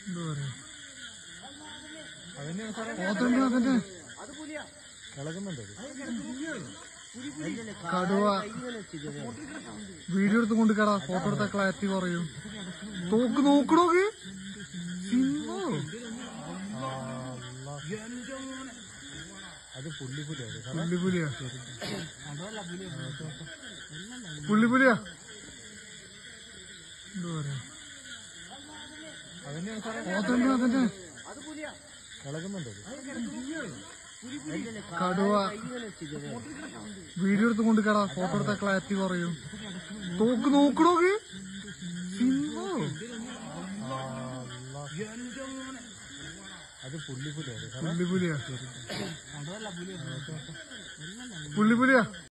എന്താ പറയാ അതന്നെയാണ് സാറേ അതന്നെ അതന്നെ ഇളകുന്നുണ്ട് അത് കടുവ വീഡിയോ എടുത്ത് കൊണ്ടുക്കടാ ഫോട്ടോ എടുത്ത ക്ലാരിറ്റി കുറയും തോക്ക് നോക്കണോക്ക് സിംഹോ അത് പുള്ളിപ്പുലിയാണ് സാറേ പുള്ളിപ്പുലിയാ പുള്ളിപ്പുലിയാ എന്താ പറയാ അതന്നെയാണ് സാറേ അതന്നെ അതന്നെ ഇളകുന്നുണ്ട് അത് കടുവ വീഡിയോ എടുത്ത് കൊണ്ടുക്കടാ ഫോട്ടോ എടുത്ത ക്ലാരിറ്റി കുറയും തോക്ക് നോക്കണോക്ക് സിംഹോ അത് പുള്ളിപ്പുലിയാണ് സാറേ പുള്ളിപ്പുലിയാ പുള്ളിപ്പുലിയാ